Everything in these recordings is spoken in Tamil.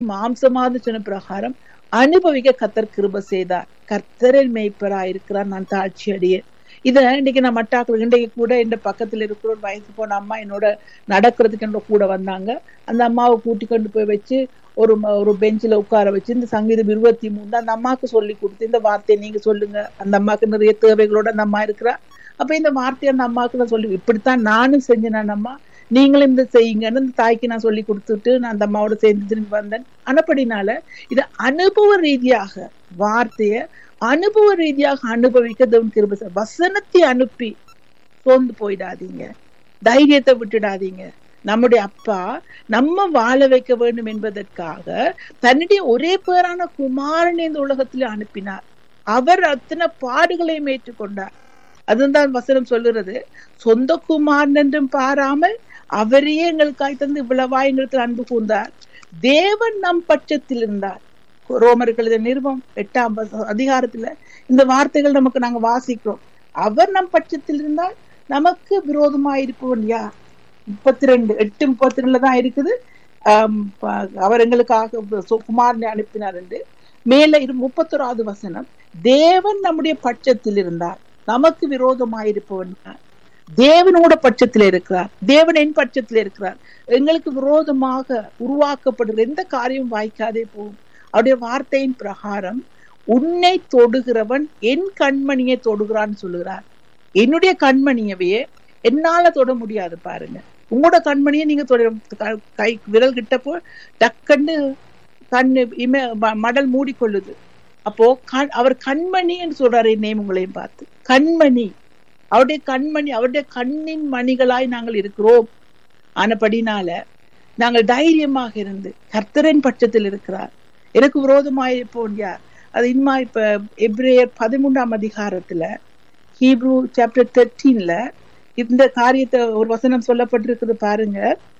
மாம்சமாவது சொன்ன பிரகாரம் அனுபவிக்க கத்தர் கிருப செய்தார் கர்த்தரின் மேய்ப்பரா இருக்கிறார் நான் தாழ்ச்சி அடியேன் இத இன்னைக்கு நான் மட்டாக்கள் இன்றைக்கு கூட இந்த பக்கத்துல இருக்கிற ஒரு வயசு போன அம்மா என்னோட நடக்கிறதுக்கு என்னோட கூட வந்தாங்க அந்த அம்மாவை கூட்டி கொண்டு போய் வச்சு ஒரு ம- ஒரு பெஞ்சில உட்கார வச்சு இந்த சங்கீதம் இருபத்தி மூணு அந்த அம்மாவுக்கு சொல்லி கொடுத்து இந்த வார்த்தையை நீங்க சொல்லுங்க அந்த அம்மாவுக்கு நிறைய தேவைகளோட அந்த அம்மா இருக்கிறா அப்ப இந்த வார்த்தையை அந்த அம்மாவுக்கு நான் சொல்லி இப்படித்தான் நானும் செஞ்சேன் அந்த அம்மா நீங்களும் இந்த செய்யுங்கன்னு இந்த தாய்க்கு நான் சொல்லி கொடுத்துட்டு நான் அந்த அம்மாவோட சேர்ந்து திரும்பி வந்தேன் அனப்படினால இது அனுபவ ரீதியாக வார்த்தைய அனுபவ ரீதியாக அனுபவிக்க தேவன் கிருபை செய்வார். வசனத்தை அனுப்பி சோர்ந்து போயிடாதீங்க தைரியத்தை விட்டுடாதீங்க நம்முடைய அப்பா நம்ம வாழ வைக்க வேண்டும் என்பதற்காக தன்னுடைய ஒரே பேரான குமாரனை இந்த உலகத்திலே அனுப்பினார் அவர் அத்தனை பாடுகளையும் ஏற்றுக்கொண்டார் அதுதான் வசனம் சொல்லுறது சொந்த குமாரன் என்றும் பாராமல் அவரையே எங்களுக்காய் தந்து இவ்வளவா எங்களுக்கு அன்பு கூர்ந்தார் தேவன் நம் பட்சத்தில் இருந்தார் ரோமர்கள் எழுதிய நிருபம் எட்டாம் வச- அதிகாரத்துல இந்த வார்த்தைகள் நமக்கு நாங்க வாசிக்கிறோம் அவர் நம் பட்சத்தில் இருந்தால் நமக்கு விரோதமாயிருப்பவன் யார் முப்பத்தி ரெண்டு எட்டு முப்பத்தி ரெண்டுல தான் இருக்குது ஆம், ப- அவர் எங்களுக்காக சு- குமாரனை அனுப்பினார் என்று மேல இரு முப்பத்தொராவது வசனம் தேவன் நம்முடைய பட்சத்தில் இருந்தார் நமக்கு விரோதமாயிருப்பவன் யார் தேவனோட பட்சத்தில் இருக்கிறார் தேவன் என் பட்சத்தில் இருக்கிறார் எங்களுக்கு விரோதமாக உருவாக்கப்படுகிற எந்த காரியம் வாய்க்காதே போகும் அவருடைய வார்த்தையின் பிரகாரம் உன்னை தொடுகிறவன் என் கண்மணியை தொடுகிறான்னு சொல்லுகிறார் என்னுடைய கண்மணியவையே என்னால தொட முடியாது பாருங்க உங்களோட கண்மணியை நீங்க தொட க- கை விரல் கிட்டப்போ டக்குன்னு கண்ணு இம ம- மடல் மூடிக்கொள்ளுது அப்போ கண் அவர் கண்மணி என்று சொல்றாரு என்னையும் உங்களையும் பார்த்து கண்மணி அவருடைய கண்மணி அவருடைய கண்ணின் மணிகளாய் நாங்கள் இருக்கிறோம் ஆனபடினால நாங்கள் தைரியமாக இருந்து கர்த்தரின் பட்சத்தில் இருக்கிறார் எனக்கு விரோதமாய் இருப்போம் யார் அது இன்னுமா இப்ப எப்ரேயர் பதிமூன்றாம் அதிகாரத்துல ஹீப்ரூ சாப்டர் தேர்ட்டீன்ல இந்த காரியத்தை ஒரு வசனம் சொல்லப்பட்டிருக்குது பாருங்க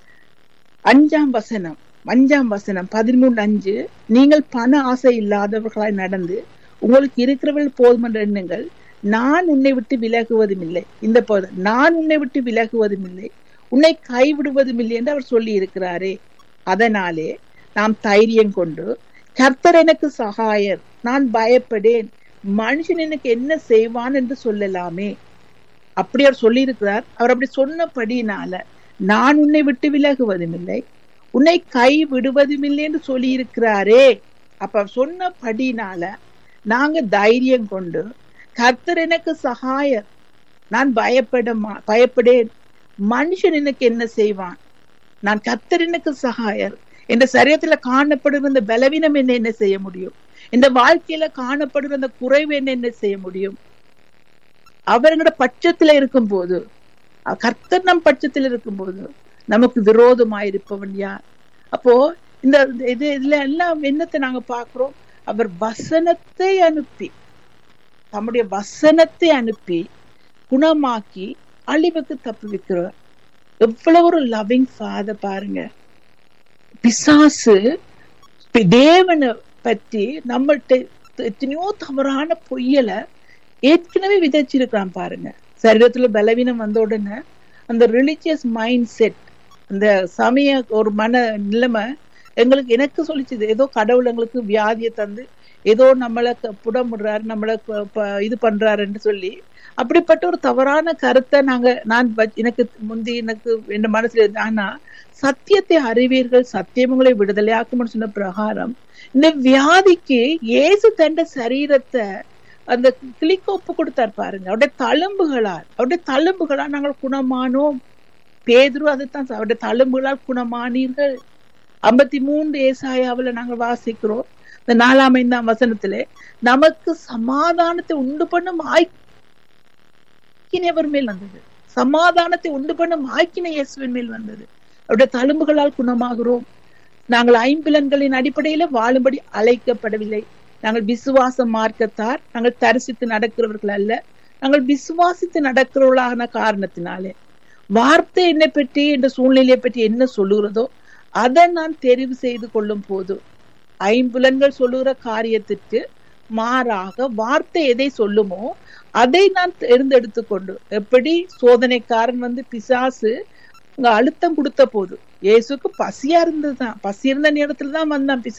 அஞ்சாம் வசனம் அஞ்சாம் வசனம் பதிமூணு அஞ்சு நீங்கள் பண ஆசை இல்லாதவர்களாய் நடந்து உங்களுக்கு இருக்கிறவர்கள் போதும் என்ற எண்ணங்கள் நான் உன்னை விட்டு விலகுவதும் இல்லை இந்த போதும் நான் உன்னை விட்டு விலகுவதும் இல்லை உன்னை கைவிடுவதும் இல்லை என்று அவர் சொல்லி இருக்கிறாரே அதனாலே நாம் தைரியம் கொண்டு கர்த்தர் எனக்கு சகாயர் நான் பயப்படேன் மனுஷன் எனக்கு என்ன செய்வான் என்று சொல்லலாமே அப்படி அவர் சொல்லி இருக்கிறார் அவர் அப்படி சொன்னபடினால நான் உன்னை விட்டு விலகுவதும் இல்லை உன்னை கை விடுவதும் இல்லை என்று சொல்லி இருக்கிறாரே அப்ப அவர் சொன்னபடினால நாங்க தைரியம் கொண்டு கர்த்தர் எனக்கு சகாயர் நான் பயப்பட மா- பயப்படேன் மனுஷன் எனக்கு என்ன செய்வான் நான் கர்த்தர் எனக்கு சகாயர் இந்த சரீரத்துல காணப்படுகிற இந்த பலவீனம் என்ன என்ன செய்ய முடியும் இந்த வாழ்க்கையில காணப்படுகிற அந்த குறைவு என்ன என்ன செய்ய முடியும் அவர்களோட பட்சத்துல இருக்கும் போது கர்த்தர் நம் பட்சத்தில் இருக்கும் போது நமக்கு விரோதமாயிருப்பவன் யார் அப்போ இந்த இது இதுல எல்லாம் என்னத்தை நாங்க பாக்குறோம் அவர் வசனத்தை அனுப்பி தம்முடைய வசனத்தை அனுப்பி குணமாக்கி அழிவுக்கு தப்புவிக்கிறவர் எவ்வளவு ஒரு லவ்விங் ஃபாதர் பாருங்க பிசாசு பி- தேவனை பற்றி நம்மள்ட்ட எத்தனையோ தவறான பொய்யலை ஏற்கனவே விதைச்சிருக்கிறான் பாருங்க சரீரத்துல பலவீனம் வந்த உடனே அந்த ரிலிஜியஸ் மைண்ட் செட் அந்த சமய ஒரு மன நிலைமை எங்களுக்கு எனக்கு சொல்லிச்சுது ஏதோ கடவுள் எங்களுக்கு வியாதியை தந்து ஏதோ நம்மளை க- புடமுடுறாரு நம்மளை ப- ப- இது பண்றாருன்னு சொல்லி அப்படிப்பட்ட ஒரு தவறான கருத்தை நாங்க நான் வ- எனக்கு முந்தி எனக்கு என் மனசுல இருந்து ஆனா சத்தியத்தை அறிவீர்கள் சத்தியம் உங்களை விடுதலையாக்கும்னு சொன்ன பிரகாரம் இந்த வியாதிக்கு இயேசு தண்ட சரீரத்தை அந்த கிளிக்கு ஒப்பு கொடுத்தார் பாருங்க அவருடைய தழும்புகளால் அவருடைய தழும்புகளால் நாங்கள் குணமானோம் பேதுரு அதைத்தான் சொ- அவருடைய தழும்புகளால் குணமானீர்கள் ஐம்பத்தி மூன்று ஏசாயாவுல நாங்கள் வாசிக்கிறோம் இந்த நாலாம் ஐந்தாம் வசனத்திலே நமக்கு சமாதானத்தை உண்டு பண்ணும் ஆய்க்கினை அவர் மேல் வந்தது சமாதானத்தை உண்டு பண்ணும் ஆய்க்கினை இயேசுவின் மேல் வந்தது அவருடைய தழும்புகளால் குணமாகிறோம் நாங்கள் ஐம்புலன்களின் அடிப்படையில வாழும்படி அழைக்கப்படவில்லை நாங்கள் விசுவாச மார்க்கத்தார் நாங்கள் தரிசித்து நடக்கிறவர்கள் அல்ல நாங்கள் விசுவாசித்து நடக்கிறவர்களான காரணத்தினாலே வார்த்தை என்னை பற்றி என்ற சூழ்நிலையை பற்றி என்ன சொல்லுகிறதோ அதை நான் தெரிவு செய்து கொள்ளும் போது ஐம்புலன்கள் சொல்லுகிற காரியத்திற்கு மாறாக வார்த்தை எதை சொல்லுமோ அதை நான் தேர்ந்தெடுத்து கொண்டு எப்படி சோதனைக்காரன் வந்து பிசாசு அங்க அழுத்தம் கொடுத்த போது இயேசுக்கு பசியா இருந்ததுதான் பசி இருந்த நேரத்துல தான் வந்தான் பிசா